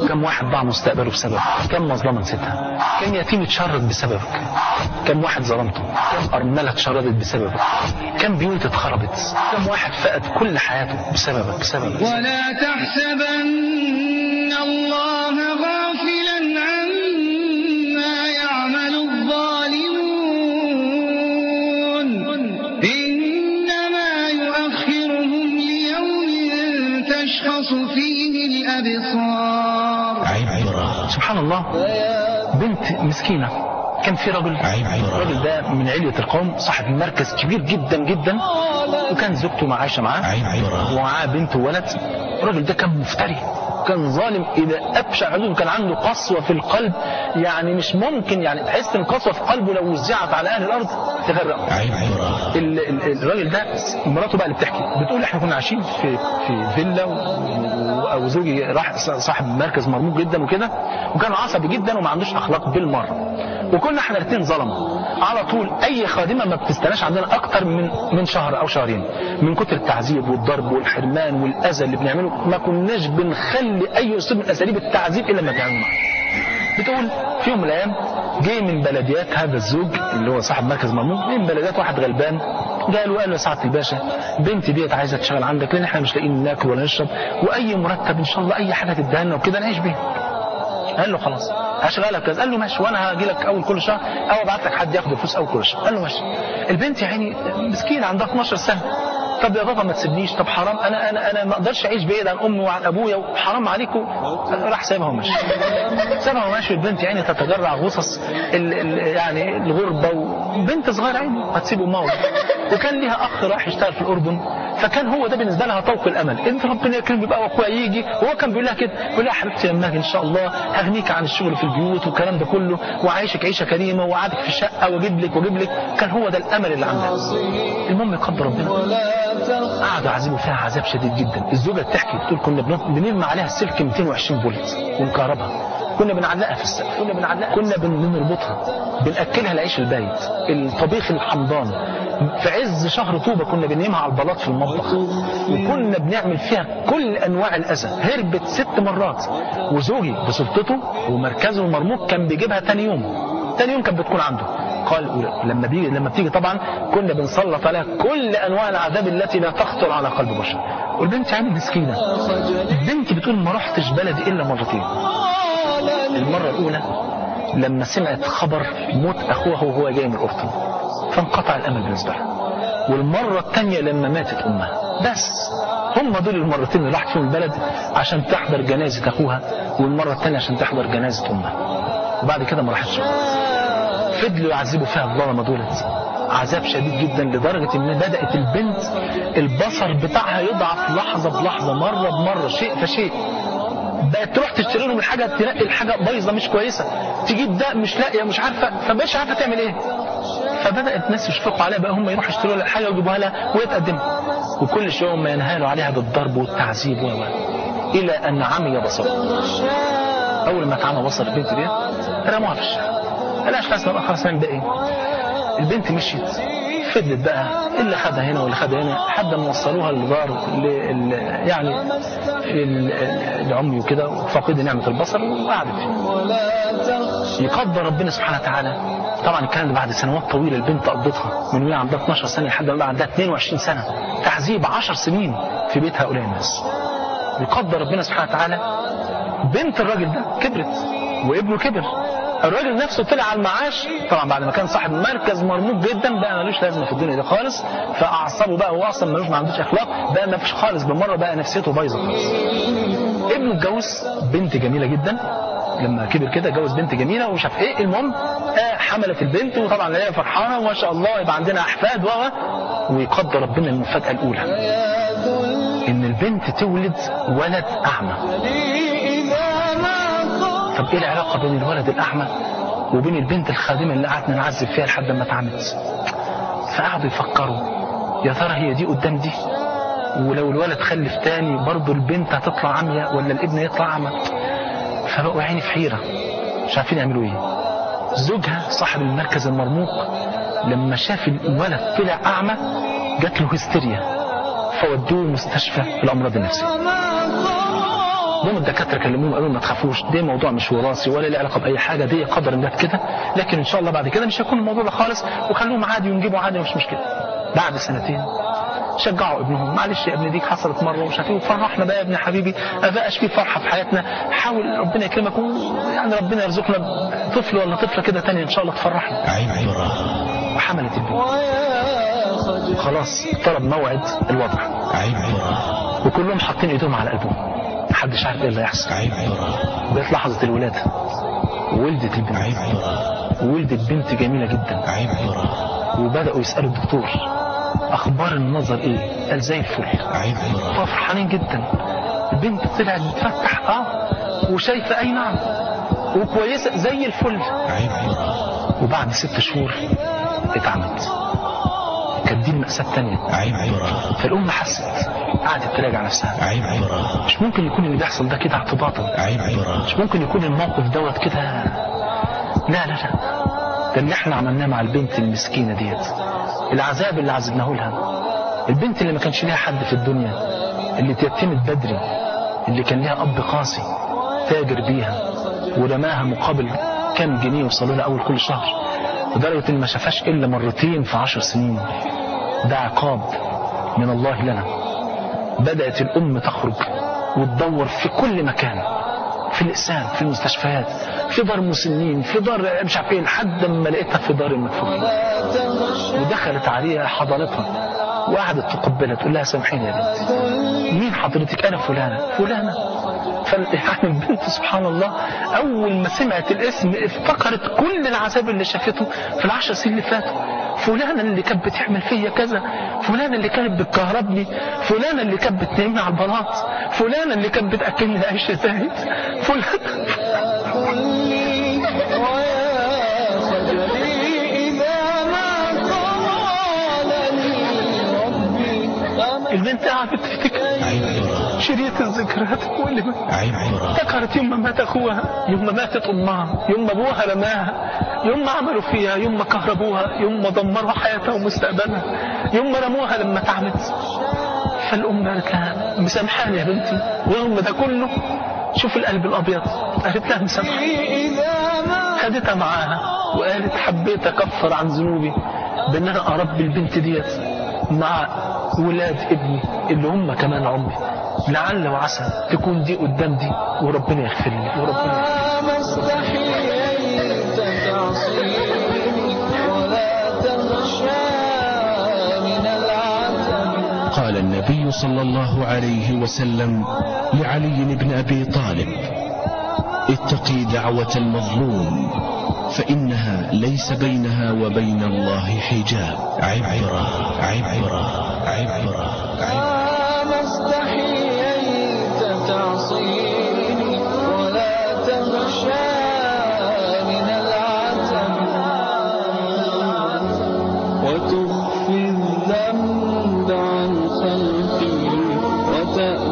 كم واحد ضاع مستقبله بسببك كم مظلمة نسيتها كم يتيم اتشرد بسببك كم واحد ظلمته كم أرملة اتشردت بسببك كم بيوت اتخربت كم واحد فقد كل حياته بسببك بسببك ولا تحسبن الله غافلا عما يعمل الظالمون إنما يؤخرهم ليوم تشخص فيه الأبصار سبحان الله بنت مسكينة كان في رجل الراجل ده من علية القوم صاحب مركز كبير جدا جدا وكان زوجته مع- عايشة معاه ومعاه بنت وولد الراجل ده كان مفتري كان ظالم الى ابشع حدود كان عنده قسوه في القلب يعني مش ممكن يعني تحس ان القسوه في قلبه لو وزعت على اهل الارض تغرق ال- ال- الراجل ده مراته بقى اللي بتحكي بتقول احنا كنا عايشين في في فيلا و- و- وزوجي راح صاحب مركز مرموق جدا وكده وكان عصبي جدا وما عندوش اخلاق بالمره وكنا احنا الاثنين ظلمه على طول اي خادمه ما بتستناش عندنا اكتر من من شهر او شهرين من كتر التعذيب والضرب والحرمان والاذى اللي بنعمله ما كناش بنخلي اي اسلوب من اساليب التعذيب الا لما تعملوا معاه بتقول في يوم من الايام جه من بلديات هذا الزوج اللي هو صاحب مركز مرموق جه من بلديات واحد غلبان جاء له قال له يا سعاده الباشا بنتي ديت عايزه تشتغل عندك لان احنا مش لاقيين ناكل ولا نشرب واي مرتب ان شاء الله اي حاجه تديها لنا وكده نعيش بيها قال له خلاص هشغلك كذا قال له ماشي وانا هاجي لك اول كل شهر او ابعت لك حد ياخد الفلوس اول كل شهر قال له ماشي البنت يا عيني مسكينه عندها 12 سنه طب يا بابا ما تسيبنيش طب حرام انا انا انا ما اقدرش اعيش بعيد عن امي وعن ابويا وحرام عليكم راح سايبها وماشي سابها وماشي البنت يعني تتجرع غصص ال ال يعني الغربه وبنت صغيره عيني هتسيب امها وكان ليها اخ راح يشتغل في الاردن فكان هو ده بالنسبه لها طوق الامل انت ربنا يكرمك بقى واخويا يجي وهو كان بيقول لها كده بيقول لها حبيبتي لما اجي ان شاء الله هغنيك عن الشغل في البيوت والكلام ده كله وعايشك عيشه كريمه وقعدك في شقه واجيب لك واجيب لك كان هو ده الامل اللي عندها المهم يقدر ربنا قعدوا يعذبوا فيها عذاب شديد جدا الزوجه بتحكي بتقول كنا بن- بنرمي عليها السلك 220 فولت ونكهربها كنا بنعلقها في السقف كنا بنعلقها كنا بن- بنربطها بناكلها العيش البايت الطبيخ الحمضان في عز شهر طوبه كنا بننيمها على البلاط في المطبخ وكنا بنعمل فيها كل انواع الاذى هربت ست مرات وزوجي بسلطته ومركزه المرموق كان بيجيبها تاني يوم تاني يوم كانت بتكون عنده قال لما بيجي لما بتيجي طبعا كنا بنسلط عليها كل انواع العذاب التي لا تخطر على قلب بشر والبنت يعني مسكينه البنت بتقول ما رحتش بلدي الا مرتين المره الاولى لما سمعت خبر موت اخوها وهو جاي من الاردن فانقطع الامل بالنسبه لها والمره الثانيه لما ماتت امها بس هم دول المرتين اللي راحت فيهم البلد عشان تحضر جنازه اخوها والمره الثانيه عشان تحضر جنازه امها وبعد كده ما راحتش فضلوا يعذبوا فيها الظلمه دولت عذاب شديد جدا لدرجة ان بدأت البنت البصر بتاعها يضعف لحظة بلحظة مرة بمرة شيء فشيء بقت تروح تشتري لهم الحاجة تلاقي الحاجة بايظة مش كويسة تجيب ده مش لاقية مش عارفة فمش عارفة تعمل ايه فبدأت ناس يشفقوا عليها بقى هم يروحوا يشتروا لها الحاجة ويجيبوها لها وهي تقدمها وكل شوية هم ينهالوا عليها بالضرب والتعذيب و و إلى أن عمي بصرها أول ما اتعمى بصر البنت دي رموها في الشارع قالهاش خلاص بقى خلاص نعمل ده ايه البنت مشيت فضلت بقى اللي خدها هنا واللي خدها هنا لحد ما وصلوها للغار ل- ل- يعني ال- ال- لعمي وكده فقد نعمة البصر وقعدت فيه. يقدر ربنا سبحانه وتعالى طبعا الكلام ده بعد سنوات طويله البنت قضتها من وهي عندها 12 سنه لحد ما بقى عندها 22 سنه تعذيب 10 سنين في بيت هؤلاء الناس يقدر ربنا سبحانه وتعالى بنت الراجل ده كبرت وابنه كبر الراجل نفسه طلع على المعاش طبعا بعد ما كان صاحب مركز مرموق جدا بقى ملوش لازمه في الدنيا دي خالص فاعصابه بقى هو اصلا ملوش ما عندوش اخلاق بقى ما فيش خالص بالمره بقى نفسيته بايظه خالص ابنه اتجوز بنت جميله جدا لما كبر كده اتجوز بنت جميله ومش عارف ايه المهم آه حملت البنت وطبعا هي فرحانه وما شاء الله يبقى عندنا احفاد و ويقدر ربنا المفاجاه الاولى ان البنت تولد ولد اعمى طب ايه العلاقه بين الولد الاعمى وبين البنت الخادمه اللي قعدنا نعذب فيها لحد ما اتعمت فقعدوا يفكروا يا ترى هي دي قدام دي ولو الولد خلف تاني برضه البنت هتطلع عمية ولا الابن يطلع أعمى فبقوا عيني في حيرة مش عارفين يعملوا ايه زوجها صاحب المركز المرموق لما شاف الولد طلع أعمى جات له هستيريا فودوه مستشفى الأمراض النفسية هم الدكاتره كلموهم قالوا ما تخافوش ده موضوع مش وراثي ولا له علاقه باي حاجه دي قدر الله كده لكن ان شاء الله بعد كده مش هيكون الموضوع ده خالص وخلوهم عادي ونجيبوا عادي مش مشكله بعد سنتين شجعوا ابنهم معلش يا ابني ديك حصلت مره ومش عارف ايه وفرحنا بقى يا ابني حبيبي ما بقاش في فرحه في حياتنا حاول ربنا يكرمك يعني ربنا يرزقنا طفل ولا طفله كده تاني ان شاء الله تفرحنا عبرة وحملت البنت خلاص طلب موعد الوضع عبرة وكلهم حاطين ايديهم على قلبهم محدش عارف ايه اللي هيحصل عبرة جت لحظه الولاده وولدت البنت عبرة وولدت بنت جميله جدا عبرة وبداوا يسالوا الدكتور اخبار النظر ايه قال زي الفل عبرة ففرحانين جدا البنت طلعت بتفتح اه وشايفه اي نعم وكويسه زي الفل عبرة وبعد ست شهور اتعمت كانت دي المأساة التانية عبرة فالأم حست قعدت تراجع نفسها عبرة مش ممكن يكون اللي بيحصل ده كده اعتباطا عبرة مش ممكن يكون الموقف دوت كده لا لا لا ده اللي احنا عملناه مع البنت المسكينة ديت العذاب اللي عذبناه لها البنت اللي ما كانش ليها حد في الدنيا اللي تيتمت بدري اللي كان ليها أب قاسي تاجر بيها ورماها مقابل كام جنيه وصلوا لها أول كل شهر لدرجة إن ما شافهاش إلا مرتين في عشر سنين ده عقاب من الله لنا بدأت الأم تخرج وتدور في كل مكان في الإقسام في المستشفيات في دار مسنين في دار مش عارف فين لحد ما لقيتها في دار المكفوفين ودخلت عليها حضانتها وقعدت تقبلها تقول لها سامحيني يا بنتي مين حضرتك انا فلانه فلانه فال- يعني البنت سبحان الله اول ما سمعت الاسم افتكرت كل العذاب اللي شافته في العشر سنين اللي فاتوا فلانه اللي كانت بتعمل فيا كذا فلانه اللي كانت بتكهربني فلانه اللي كانت بتنامني على البلاط فلانه اللي كانت بتاكلني عيش زايد فلانه كلي ويا خجلي إذا ما قالني ربي فما البنت قعدت تفتكر عبرة شريط الذكريات كل ما عبرة افتكرت يوم ما مات اخوها يوم ما ماتت امها يوم ما ابوها رماها يوم ما عملوا فيها يوم ما كهربوها يوم ما دمروا حياتها ومستقبلها يوم ما رموها لما تعبت فالام قالت لها مسامحاني يا بنتي ورغم ده كله شوف القلب الابيض قالت لها مسامحاني إذا ما خدتها معاها وقالت حبيت اكفر عن ذنوبي بان انا اربي البنت ديت مع ولاد ابني اللي هم كمان عمري لعل وعسى تكون دي قدام دي وربنا يغفر لي وربنا يغفر لي. ما استحييت تعصيني ولا تخشى من العتب قال النبي صلى الله عليه وسلم لعلي بن أبي طالب اتقي دعوة المظلوم فإنها ليس بينها وبين الله حجاب عبرة عبرة عبرة عبرة ما استحييت تعصيني ولا تخشى من العتب وتخفي الذنب عن خلقي وتأمن